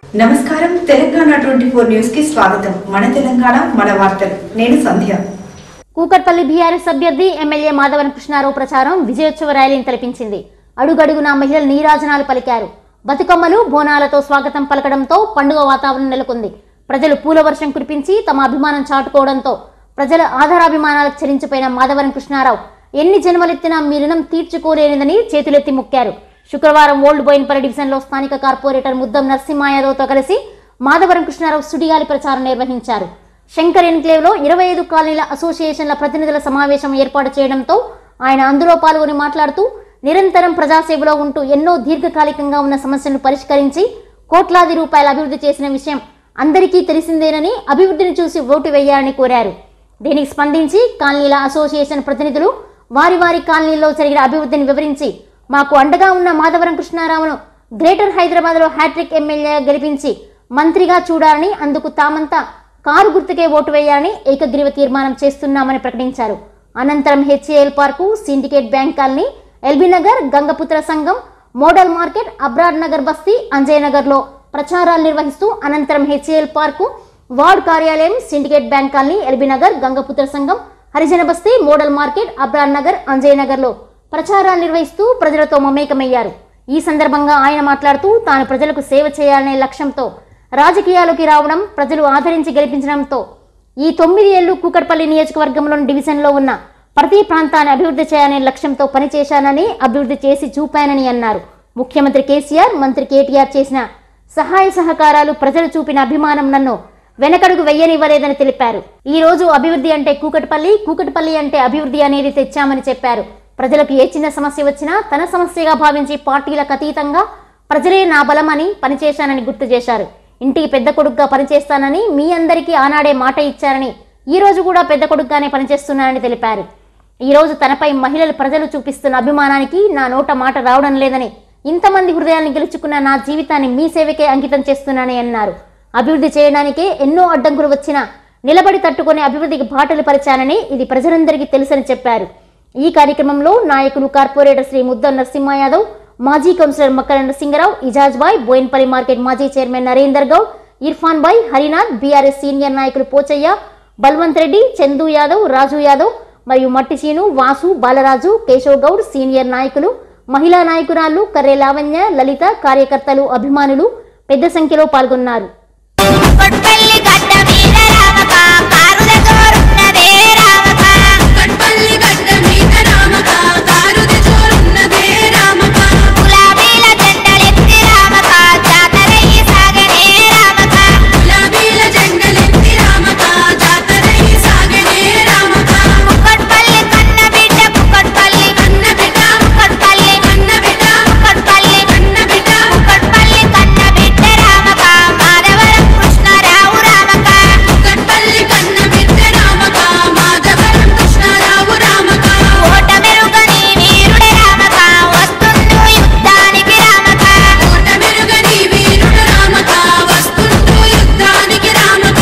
నమస్కారం Telangana twenty four news కి స్వాగతం మన తెలంగాణ మన వార్తలు నేను సంధ్య కూకట్పల్లి బీఆర్ఎస్ అభ్యర్థి ఎమ్మెల్యే మాధవన్ కృష్ణారావు ప్రచారం విజయోత్సవ ర్యాలీని తలపించింది అడుగడుగున మహిళలు నీరాజనాలు పలికారు బతుకమ్మలు బోనాలతో స్వాగతం పలకడంతో పండుగ వాతావరణం నెలకొంది ప్రజలు పూల వర్షం కురిపించి తమ అభిమానం చాటుకోవడంతో ప్రజల ఆధారాభిమానాలకు చరించిపోయిన మాధవరం కృష్ణారావు ఎన్ని జన్మలెత్తినా మీ రుణం తీర్చుకోలేనిదని చేతులెత్తి మొక్కారు శుక్రవారం ఓల్డ్ బోయిన్పల్లి డివిజన్లో స్థానిక కార్పొరేటర్ ముద్దం నరసింహ యాదవ్తో కలిసి మాధవరం కృష్ణారావు సుడిగాలి ప్రచారం నిర్వహించారు శంకర్ ఎన్క్లేవ్లో ఇరవై ఐదు కాలనీల అసోసియేషన్ల ప్రతినిధుల సమావేశం ఏర్పాటు చేయడంతో ఆయన అందులో పాల్గొని మాట్లాడుతూ నిరంతరం ప్రజాసేవలో ఉంటూ ఎన్నో దీర్ఘకాలికంగా ఉన్న సమస్యలను పరిష్కరించి కోట్లాది రూపాయల అభివృద్ధి చేసిన విషయం అందరికీ తెలిసిందేనని అభివృద్ధిని చూసి ఓటు వేయాలని కోరారు దీనికి స్పందించి కాలనీల అసోసియేషన్ ప్రతినిధులు వారి వారి కాలనీల్లో జరిగిన అభివృద్ధిని వివరించి మాకు అండగా ఉన్న మాధవరం కృష్ణారావును గ్రేటర్ హైదరాబాద్లో హ్యాట్రిక్ ఎమ్మెల్యేగా గెలిపించి మంత్రిగా చూడాలని అందుకు తామంతా కారు గుర్తుకే ఓటు వేయాలని ఏకగ్రీవ తీర్మానం చేస్తున్నామని ప్రకటించారు అనంతరం HAL Park Syndicate Bank Colony LB Nagar Gangaputra Sangham Model Market అబ్రాడ్ నగర్ బస్తీ అంజయ్ నగర్లో ప్రచారాలు నిర్వహిస్తూ అనంతరం హెచ్ఏఎల్ పార్కు వార్డ్ కార్యాలయం Syndicate Bank Colony LB Nagar Gangaputra Sangham Harijana Basti Model Market అబ్రాడ్ నగర్ అంజయ్ నగర్లో ప్రచారాలు నిర్వహిస్తూ ప్రజలతో మమేకమయ్యారు ఈ సందర్భంగా ఆయన మాట్లాడుతూ తాను ప్రజలకు సేవ చేయాలనే లక్ష్యంతో రాజకీయాల్లోకి రావడం ప్రజలు ఆదరించి గెలిపించడంతో ఈ తొమ్మిది ఏళ్లు కూకట్పల్లి నియోజకవర్గంలోని డివిజన్లో ఉన్న ప్రతి ప్రాంతాన్ని అభివృద్ధి చేయాలనే లక్ష్యంతో పనిచేశానని అభివృద్ధి చేసి చూపానని అన్నారు ముఖ్యమంత్రి కేసీఆర్ మంత్రి కేటీఆర్ చేసిన సహాయ సహకారాలు ప్రజలు చూపిన అభిమానం నన్ను వెనకడుగు వెయ్యనివ్వలేదని తెలిపారు ఈ రోజు అభివృద్ధి అంటే కూకట్పల్లి కూకట్పల్లి అంటే అభివృద్ధి అనేది తెచ్చామని చెప్పారు ప్రజలకు ఏ చిన్న సమస్య వచ్చినా తన సమస్యగా భావించి పార్టీలకు అతీతంగా ప్రజలే నా బలమని పనిచేశానని గుర్తు చేశారు ఇంటికి పెద్ద కొడుకుగా పనిచేస్తానని మీ అందరికీ ఆనాడే మాట ఇచ్చారని ఈ రోజు కూడా పెద్ద కొడుకుగానే పనిచేస్తున్నానని తెలిపారు ఈ రోజు తనపై మహిళలు ప్రజలు చూపిస్తున్న అభిమానానికి నా నోట మాట రావడం లేదని ఇంతమంది హృదయాన్ని గెలుచుకున్న నా జీవితాన్ని మీ సేవకే అంకితం చేస్తున్నానని అన్నారు అభివృద్ధి చేయడానికే ఎన్నో అడ్డంకులు వచ్చినా నిలబడి తట్టుకునే అభివృద్ధికి బాటలు పరిచానని ఇది ప్రజలందరికీ తెలుసని చెప్పారు ఈ కార్యక్రమంలో నాయకులు కార్పొరేటర్ శ్రీ ముద్దం నరసింహ యాదవ్ మాజీ కౌన్సిలర్ మక్కల నరసింగరావు ఇజాజ్ బాయ్ బోయిన్పల్లి మార్కెట్ మాజీ చైర్మన్ నరేందర్ గౌడ్ ఇర్ఫాన్ బాయ్ హరినాథ్ బీఆర్ఎస్ సీనియర్ నాయకులు పోచయ్య బల్వంత్ రెడ్డి చందు యాదవ్ రాజు యాదవ్ మరియు మట్టిసీను వాసు బాలరాజు కేశవ్ గౌడ్ సీనియర్ నాయకులు మహిళా నాయకురాళ్లు కర్రె లావణ్య లలిత కార్యకర్తలు అభిమానులు పెద్ద సంఖ్యలో పాల్గొన్నారు కొట్పల్లి గడ్డ మీద రామక కారుల జోరున్నదే రామక కట్పల్లి గడ్డ మీద రామక కారుది జోరున్నదే రామక గులాబీల జెండలెత్తి రామక జాతరయ్యి సాగనే రామక గులాబీల జెండలెత్తి రామక జాతరై సాగనే రామక కొట్పల్లి కన్న బిడ్డ కొట్పల్లి కన్న బిడ్డ కొట్పల్లి కన్న బిడ్డ కొట్పల్లి కన్న బిడ్డ కొట్పల్లి కన్న బిడ్డ రామక మాధవరం కృష్ణారావు రామక కట్పల్లి కన్న బిడ్డ రామక మాధవరం కృష్ణారావు రామక ఓట మెరుగని వీరుడే రామక వస్తుండు యుద్ధానికి రామక కోట మెరుగని వీరుడు రామక వస్తుంటూ యుద్ధానికి రామక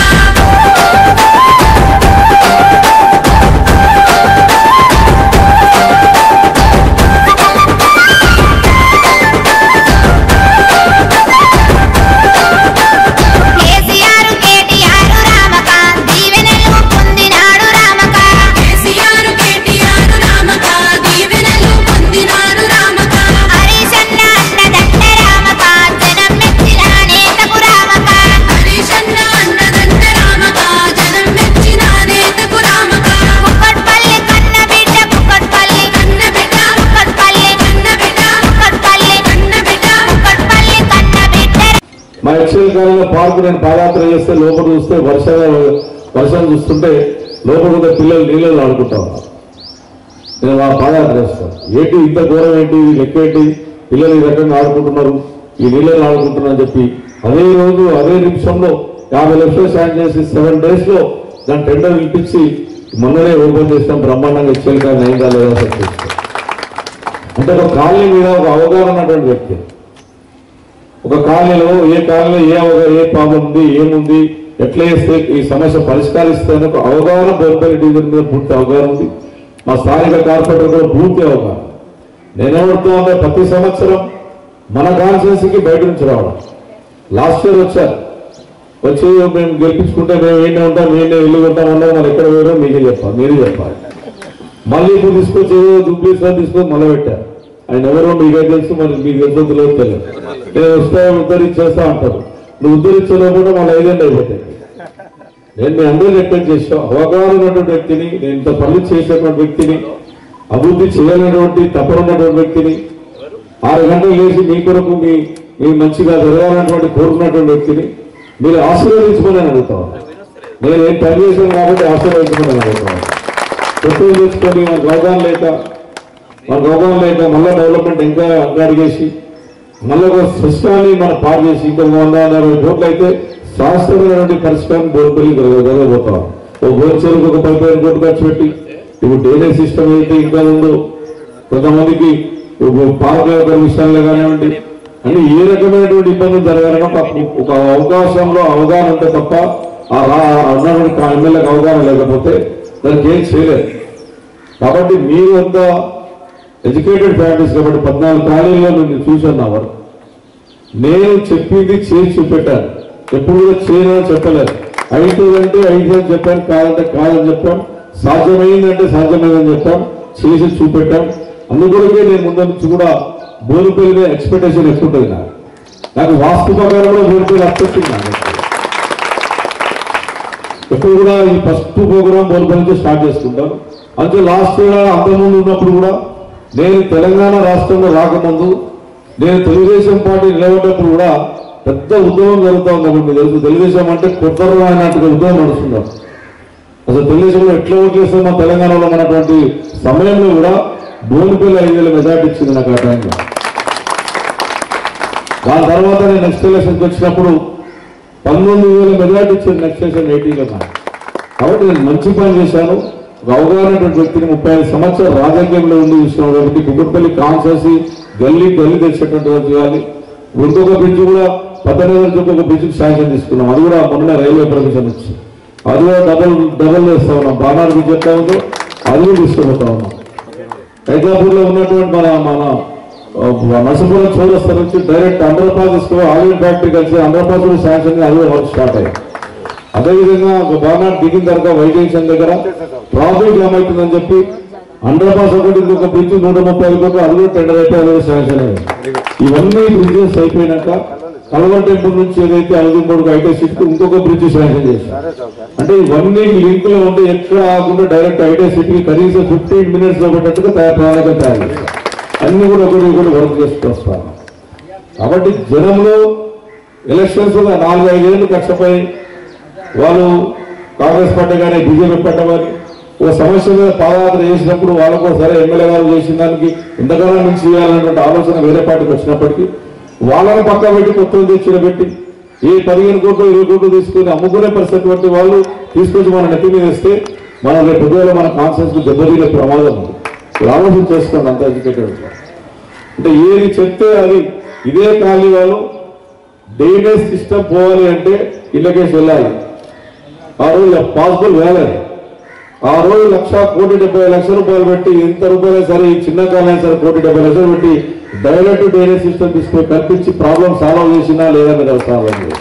కేసీఆర్ కేటీఆర్ రామక దీవెనలు పొందినాడు రామక కేసీఆర్ కేటీఆర్ రామక దీవెనలు పొందినారు రామక హరిశన్న అన్నదండ రామక జనం మెచ్చిన నేతకు రామక హరీశన్న అన్నదండ రామక జనం మెచ్చిన నేతకు రామక కుక్కట్పల్లి కన్న బిడ్డ కుక్కట్పల్లి కన్న బిడ్డ కుక్కట్పల్లి కన్న బిడ్డ కుక్కట్పల్లి కన్న బిడ్డ కుక్కట్పల్లి కన్న బిడ్డ మా ఎక్సెల్ కాలంలో పార్కు నేను పాదయాత్ర చేస్తే లోపల చూస్తే వర్ష వర్షం చూస్తుంటే లోపల ఉన్న పిల్లలు నీళ్ళలో ఆడుకుంటాం నేను మా పాదయాత్ర చేస్తాను ఏంటి ఇంత ఘోరం ఏంటి ఈ లెక్క ఏంటి పిల్లలు ఈ రకంగా ఆడుకుంటున్నారు ఈ నీళ్ళలో ఆడుకుంటున్నారు అని చెప్పి అదే రోజు అదే నిమిషంలో యాభై లక్షలు సాయం చేసి సెవెన్ డేస్ లో దాని టెండర్ పిలిపించి మొన్ననే ఓపెన్ చేస్తాం బ్రహ్మాండంగా ఎక్సెల్ కాలం అయిందా లేదా అసలు చూస్తాం. అంటే ఒక కాలనీ మీద ఒక అవగాహన ఉన్నటువంటి వ్యక్తి ఒక కాలనీలో ఏ కాలనీలో ఏ అవగా- ఏ ప్రాబ్లం ఉంది ఏముంది ఎట్లా చేస్తే ఈ సమస్య పరిష్కరిస్తే ఒక అవగాహన బోర్పల్లి డివిజన్ మీద పూర్తి అవగాహన ఉంది మా స్థానిక కార్పొరేటర్ కూడా పూర్తి అవగాహన నేనేమడుతున్నా ప్రతి సంవత్సరం మన కాన్స్టిట్యున్సీకి బయట నుంచి రావడం లాస్ట్ ఇయర్ వచ్చారు వచ్చి మేము గెలిపించుకుంటే మేము ఏంటి ఉంటాం మేము ఇల్లు ఉంటాం ఉన్నాం మరి ఎక్కడ పోయారో మీకే చెప్పాలి మీరే చెప్పాలి మళ్ళీ ఇప్పుడు తీసుకొచ్చి డూప్లీస్ తీసుకొని మళ్ళీ పెట్టారు ఆయన ఎవరో మీకే తెలుసు మరి మీకు తెలుసో తెలియదు తెలియదు నేను వస్తా ఉద్ధరించేస్తా అంటారు నువ్వు ఉద్ధరించలో కూడా మళ్ళీ ఐదేళ్ళు అయిపోతాయి నేను మీ అందరూ రిక్వెస్ట్ చేసాం అవగాహన ఉన్నటువంటి వ్యక్తిని నేను ఇంత పనులు చేసేటువంటి వ్యక్తిని అభివృద్ధి చేయాలనేటువంటి తపన ఉన్నటువంటి వ్యక్తిని ఆరు గంటలు లేచి మీ కొరకు మీ మీ మంచిగా జరగాలన్నటువంటి కోరుకున్నటువంటి వ్యక్తిని మీరు ఆశీర్వదించమని నేను అడుగుతాను నేను ఏం పని చేశాను కాబట్టి ఆశీర్వదించమని నేను అడుగుతాను పెట్టుబడి తెచ్చుకొని మనకు అవగాహన లేక మనకు అవగాహన లేక మళ్ళీ డెవలప్మెంట్ ఇంకా అడిగేసి మళ్ళీ ఒక సిస్టాన్ని మనం పాడు చేసి ఇంకా వంద నలభై కోట్లు అయితే శాస్త్రమైనటువంటి పరిష్కారం బోర్పల్లి జరగబోతాం ఒక బోర్చెలకు ఒక పదిహేను కోట్లు ఖర్చు పెట్టి ఇప్పుడు డ్రైనేజ్ సిస్టమ్ అయితే ఇంకా ఉందో కొంతమందికి పార్క్ యొక్క విషయాల్లో కానివ్వండి అంటే ఏ రకమైనటువంటి ఇబ్బందులు జరగాలన్నా ఒక ఒక అవకాశంలో అవగాహన ఉంటే తప్ప ఆ రా ఆ ఉన్నటువంటి ఎమ్మెల్యేకి అవగాహన లేకపోతే దానికి ఏం చేయలేదు కాబట్టి మీరు అంతా ఎడ్యుకేటెడ్ ఫ్యామిలీస్ కాబట్టి పద్నాలుగు కాలేజీలో నేను చూశాను నా వరకు నేను చెప్పింది చేసి చూపెట్టాను ఎప్పుడు కూడా చేయని చెప్పలేదు అవుతుందంటే అయితే అని చెప్పాను కాదంటే కాదని చెప్పాం సాధ్యమైందంటే సాధ్యమైందని చెప్పాం చేసి చూపెట్టాం అందుకొరకే నేను ముందు నుంచి కూడా బోరుపల్లి ఎక్స్పెక్టేషన్ ఎక్కువ ఉంటుంది నాకు నాకు వాస్తు ప్రకారం కూడా బోరుపల్లి అప్పొచ్చింది నాకు ఎప్పుడు కూడా ఈ ఫస్ట్ ప్రోగ్రామ్ బోరుపల్లి నుంచి స్టార్ట్ చేసుకుంటాను అందుకే లాస్ట్ ఇయర్ అంతకుముందు ఉన్నప్పుడు కూడా నేను తెలంగాణ రాష్ట్రంలో రాకముందు నేను తెలుగుదేశం పార్టీ నిలబడ్డప్పుడు కూడా పెద్ద ఉద్యమం జరుగుతూ ఉంది మీకు తెలుసు తెలుగుదేశం అంటే కుట్రలు అన్నట్టుగా ఉద్యమం నడుస్తున్నారు అసలు తెలుగుదేశంలో ఎట్లా ఓట్లేస్తాం మా తెలంగాణలో ఉన్నటువంటి సమయంలో కూడా బోనిపల్లి ఐదు వేల మెజార్టీ ఇచ్చింది నాకు ఆ టైంలో దాని తర్వాత నేను నెక్స్ట్ ఎలక్షన్కి వచ్చినప్పుడు పంతొమ్మిది వేల మెజార్టీ ఇచ్చింది నెక్స్ట్ ఎలక్షన్ ఎయిటీలో నాకు కాబట్టి నేను మంచి పని చేశాను ఒక అవగాహనటువంటి వ్యక్తిని ముప్పై ఐదు సంవత్సరాలు రాజకీయంలో ఉండి చూస్తున్నాను కాబట్టి కుటుంబపల్లి కాన్సెన్సీ గల్లీ గల్లీ తెచ్చేటువంటి వారు చేయాలి ఇంకొక బ్రిడ్జ్ కూడా పద్దెనిమిది నుంచి ఇంకొక బ్రిడ్జ్కి శాంక్షన్ తీసుకున్నాం అది కూడా మొన్న రైల్వే పర్మిషన్ వచ్చి అది కూడా డబల్ డబల్ వేస్తా ఉన్నాం బాణాలు బ్రిడ్జ్ ఎట్లా ఉందో అది కూడా తీసుకుపోతా ఉన్నాం హైదరాబాద్ లో ఉన్నటువంటి మన మన ఆ, నరసింహపురం చౌరస్తా నుంచి డైరెక్ట్ అండర్పాస్ తీసుకో ఆయిల్ ఫ్యాక్టరీ కలిసి అండర్పాస్ కూడా శాంక్షన్ అది కూడా వర్క్ స్టార్ట్ అయ్యింది అదేవిధంగా ఒక బాగా దిగిన తర్వాత వైజంక్షన్ దగ్గర ట్రాఫిక్ ఏమవుతుందని చెప్పి అండర్ పాస్ ఒకటి ఇంకొక బ్రిడ్జ్ నూట ముప్పై ఐదు కోట్లు అది కూడా టెండర్ అయితే అది కూడా శాంక్షన్ అయ్యింది ఇవన్నీ బ్రిడ్జెస్ అయిపోయినాక కలవర్ టెంపుల్ నుంచి ఏదైతే అలదింపూడికి ఐటీ సిటీ ఇంకొక బ్రిడ్జ్ శాంక్షన్ చేశారు అంటే ఇవన్నీ లింక్ లో ఉంటే ఎక్కడ ఆకుండా డైరెక్ట్ ఐటీ సిటీకి కనీసం ఫిఫ్టీన్ మినిట్స్ లో పెట్టట్టుగా తయారు ప్రణాళిక తయారు చేశారు అన్ని కూడా ఒకటి ఒకటి వర్క్ చేసుకొస్తాను కాబట్టి జనంలో ఎలక్షన్స్ లో నాలుగు ఐదేళ్ళు కష్టపై వాళ్ళు కాంగ్రెస్ పార్టీ కానీ బీజేపీ పార్టీ కానీ ఒక సమస్య మీద పాదయాత్ర చేసినప్పుడు వాళ్ళకు సరే ఎమ్మెల్యే గారు చేసిన దానికి ఇంతకాలం నుంచి చేయాలన్నటువంటి ఆలోచన వేరే పార్టీకి వచ్చినప్పటికీ వాళ్ళని పక్క పెట్టి కొత్తలు తెచ్చిన పెట్టి ఏ పదిహేను కోట్లు ఇరవై కోట్లు తీసుకుని అమ్ముకునే పరిస్థితి వంటి వాళ్ళు తీసుకొచ్చి మన నెత్తి మీద ఇస్తే మనం రేపు పొద్దున మన కాన్సెన్స్ దెబ్బతీనే ప్రమాదం ఉంది మీరు ఆలోచన చేసుకోండి అంత ఎడ్యుకేటెడ్ అంటే ఏది చెప్తే అది ఇదే కాలనీ వాళ్ళు డ్రైనేజ్ సిస్టమ్ పోవాలి అంటే ఇళ్ళకేసి వెళ్ళాలి ఆ రోజు పాసిబుల్ వేలేదు ఆ రోజు లక్ష కోటి డెబ్బై లక్షల రూపాయలు పెట్టి ఎంత రూపాయలు సరే ఈ చిన్న కాలం సరే కోటి డెబ్బై లక్షలు పెట్టి డైరెక్ట్ డ్రైనేజ్ సిస్టమ్ తీసుకొని కల్పించి ప్రాబ్లం సాల్వ్ చేసినా లేదా మీరు సాల్వ్ చేసి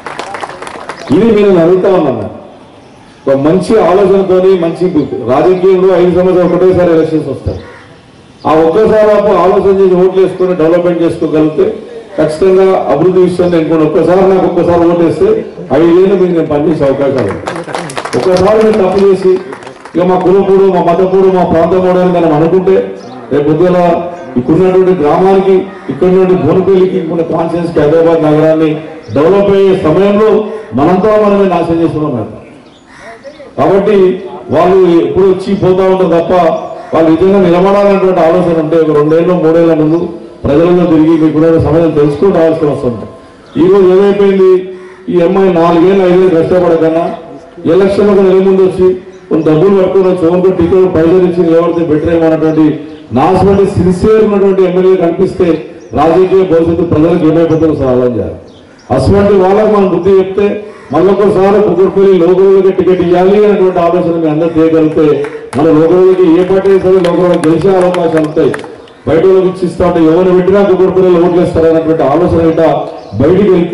ఇది మీరు నేను అడుగుతా ఉన్నాను ఒక మంచి ఆలోచనతోని మంచి రాజకీయంలో ఐదు సంవత్సరాలు ఒకటేసారి ఎలక్షన్స్ వస్తాయి ఆ ఒక్కసారి అప్పుడు ఆలోచన చేసి ఓట్లు వేసుకొని డెవలప్మెంట్ చేసుకోగలిగితే ఖచ్చితంగా అభివృద్ధి విషయంలో ఇంకోటి ఒక్కసారి నాకు ఒక్కసారి ఓటు వేస్తే ఐదేళ్ళు మీకు నేను పనిచేసే అవకాశాలు ఉన్నాయి. ఒక్కసారి నేను తప్పు చేసి ఇక మా కులపూడు మా మతపూడు మా ప్రాంతపూడు అని మనం అనుకుంటే రేపు పొద్దున ఇక్కడున్నటువంటి గ్రామానికి ఇక్కడ నుండి భువనపల్లికి మన కాన్షియన్స్ హైదరాబాద్ నగరాన్ని డెవలప్ అయ్యే సమయంలో మనంతా మనమే నాశనం చేస్తున్నాం మేడం కాబట్టి వాళ్ళు ఎప్పుడు వచ్చి పోతా ఉంటారు తప్ప వాళ్ళు నిజంగా నిలబడాలనేటువంటి ఆలోచన ఉంటే ఒక రెండేళ్ళు మూడేళ్ల ముందు ప్రజలలో తిరిగి మీకు కూడా సమయం తెలుసుకుని రావాల్సిన వస్తుంది ఈ రోజు ఏమైపోయింది ఈ అమ్మాయి నాలుగేళ్ళు ఐదేళ్ళు కష్టపడకన్నా ఎలక్షన్ ఒక నెల ముందు వచ్చి కొన్ని డబ్బులు పట్టుకుని చోన్కు టికెట్ పైసలు ఇచ్చి నిలబడితే బెటర్ ఏమో అన్నటువంటి నాసుబడి సిన్సియర్ ఉన్నటువంటి ఎమ్మెల్యే కనిపిస్తే రాజకీయ భవిష్యత్తు ప్రజలకు ఏమైపోతుందో సవాల్ చేయాలి అటువంటి వాళ్ళకు మనం బుద్ధి చెప్తే మళ్ళొకసారి కుదురుపల్లి లోకరులకి టికెట్ ఇవ్వాలి అనేటువంటి ఆలోచన మీ అందరూ చేయగలిగితే మన లోకరులకి ఏ పార్టీ అయినా సరే లోకరులకు గెలిచే అవకాశాలు ఉంటాయి బయట వాళ్ళకి ఇచ్చిస్తా ఉంటే ఎవరు పెట్టినా కుదురుపల్లి ఓట్లు వేస్తారనేటువంటి ఆలోచన ఇట బయటికి వెళ్తే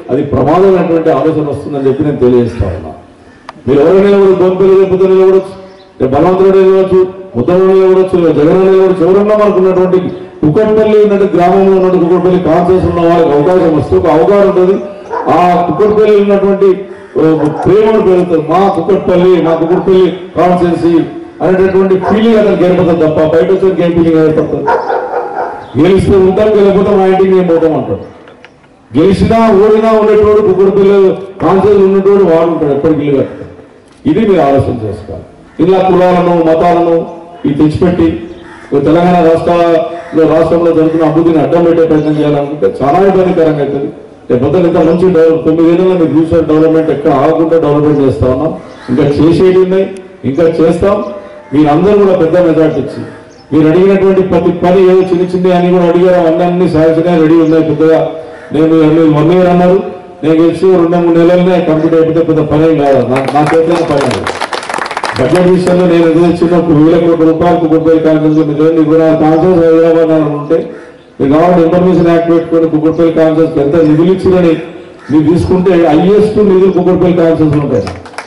అది ప్రమాదమైనటువంటి ఆలోచన వస్తుందని చెప్పి నేను తెలియజేస్తా ఉన్నా మీరు ఎవరు నిలబడచ్చు బొంపల్లి లేకపోతే నిలబడచ్చు రేపు బలవంతుడు నిలబడచ్చు ముద్దముడు నిలబడచ్చు లేదా జగన్ నిలబడచ్చు ఎవరన్నా మనకు ఉన్నటువంటి కుక్కట్పల్లి ఉన్నటువంటి గ్రామంలో ఉన్నటువంటి కుక్కట్పల్లి కాన్సెన్స్ ఉన్న వాళ్ళకి అవకాశం వస్తే ఒక అవగాహన ఉంటుంది ఆ కుక్కట్పల్లి ఉన్నటువంటి ఆ, ప్రేమను పెరుగుతుంది మా కుక్కట్పల్లి మా కుక్కట్పల్లి కాన్సెన్సీ అనేటటువంటి ఫీలింగ్ అతనికి ఏర్పడుతుంది తప్ప బయట వచ్చే ఏం ఫీలింగ్ ఏర్పడుతుంది గెలిస్తే ఉంటాం గెలిపోతే మా ఇంటికి మేము పోతాం అంటాడు గెలిచినా ఓడినా ఉండేటోడు కుక్కడు పిల్లలు కాన్సెన్స్ ఉన్నటోడు వాడు ఉంటాడు ఎప్పటికి ఇల్లు కట్టుతాడు ఇది మీరు ఆలోచన చేసుకోవాలి ఇలా కులాలను మతాలను ఇది తెచ్చిపెట్టి ఈ తెలంగాణ రాష్ట్రంలో రాష్ట్రంలో జరుగుతున్న అభివృద్ధిని అడ్డం పెట్టే ప్రయత్నం చేయాలనుకుంటే చాలా ఇబ్బందికరంగా అవుతుంది రేపొద్దున ఇంత మంచి డెవలప్ తొమ్మిదేళ్ళలో మీరు ఫ్యూచర్ డెవలప్మెంట్ ఎక్కడ ఆగకుండా డెవలప్మెంట్ చేస్తా ఉన్నాం ఇంకా చేసేవి ఉన్నాయి ఇంకా చేస్తాం మీరందరూ కూడా పెద్ద మెజార్టీ ఇచ్చి మీరు అడిగినటువంటి ప్రతి పని ఏదో చిన్న చిన్న అని కూడా అడిగారు అవన్నీ అన్ని సాధించడానికి రెడీ ఉన్నాయి పెద్దగా నేను మీరు వన్ ఇయర్ అన్నారు నేను గెలిచి రెండు మూడు నెలలనే కంప్లీట్ అయిపోతే పెద్ద పని ఏం కాదు నా నా చేతిలో పని అది బడ్జెట్ విషయంలో నేను ఎదురు చిన్నప్పుడు వేల కోట్ల రూపాయలకు కుక్కపల్లి కాన్ఫరెన్స్ మీరు ఇరవై నాలుగు కాన్ఫరెన్స్ హైదరాబాద్ అని ఉంటే మీరు కావాలంటే ఇన్ఫర్మేషన్ యాక్ట్ పెట్టుకొని కుక్కపల్లి కాన్ఫరెన్స్ ఎంత నిధులు ఇచ్చినని మీరు తీసుకుంటే హైయెస్ట్ నిధులు కుక్కపల్లి కాన్ఫరెన్స్ ఉంటాయి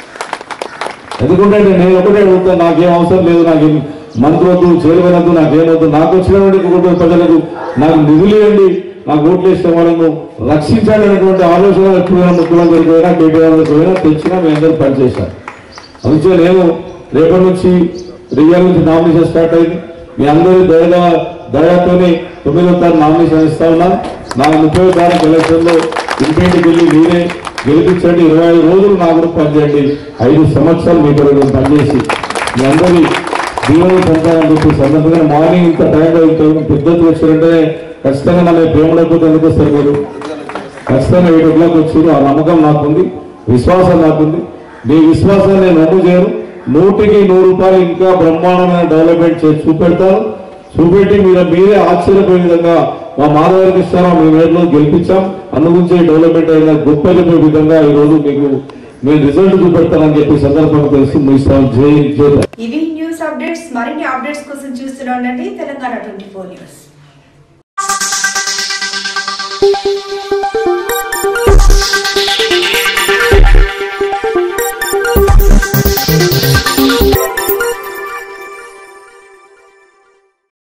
ఎందుకంటే నేను ఒకటే అడుగుతాను నాకేం అవసరం లేదు నాకేం మంత్రి వద్దు చేయవద్దు నాకేమొద్దు నాకు వచ్చినటువంటి కుటుంబ ప్రజలకు నాకు నిధులు ఇవ్వండి నాకు ఓట్లు వేసిన వాళ్ళను రక్షించాలి అనేటువంటి ఆలోచన ఎప్పుడైనా ముఖ్యమంత్రి పోయినా కేటీఆర్ పోయినా తెచ్చినా మేము అందరూ పనిచేశాం అందుకే నేను రేపటి నుంచి రియల్ నుంచి నామినేషన్ స్టార్ట్ అయింది మీ అందరి దయ దయతోనే తొమ్మిదో తారీఖు నామినేషన్ ఇస్తా ఉన్నా నాకు ముప్పై తారీఖు ఎలక్షన్ లో ఇంటింటికి వెళ్ళి మీరే గెలిపించండి ఇరవై ఐదు రోజులు నా గురించి పనిచేయండి ఐదు సంవత్సరాలు మీ కొరకు నేను పనిచేసి మీ అందరి దీవెనలు పొందాలని చెప్పి సందర్భంగా మార్నింగ్ ఇంత టైంలో ఇంత పెద్దలు వచ్చారంటే ఖచ్చితంగా నా మీద ప్రేమ లేకపోతే ఎందుకు వస్తారు మీరు ఖచ్చితంగా ఎయిట్ ఓ క్లాక్ వచ్చారు ఆ నమ్మకం నాకుంది విశ్వాసం నాకుంది మీ విశ్వాసాన్ని నేను నమ్ము చేయను నూటికి నూరు రూపాయలు ఇంకా బ్రహ్మాండమైన డెవలప్మెంట్ చేసి చూపెడతాను చూపెట్టి మీరు మీరే ఆశ్చర్యపోయే విధంగా మా మాధవ కృష్ణారావు మీ మేడలో గెలిపించాం అందుగురించి డెవలప్మెంట్ అయిన గొప్ప చెప్పే విధంగా ఈ రోజు మీకు మేము రిజల్ట్ చూపెడతానని చెప్పి సందర్భంగా తెలిసి ముగిస్తాం జై జై ఇవి న్యూస్ అప్డేట్స్ మరిన్ని అప్డేట్స్ కోసం చూస్తూనే ఉండండి తెలంగాణ ట్వంటీ ఫోర్ న్యూస్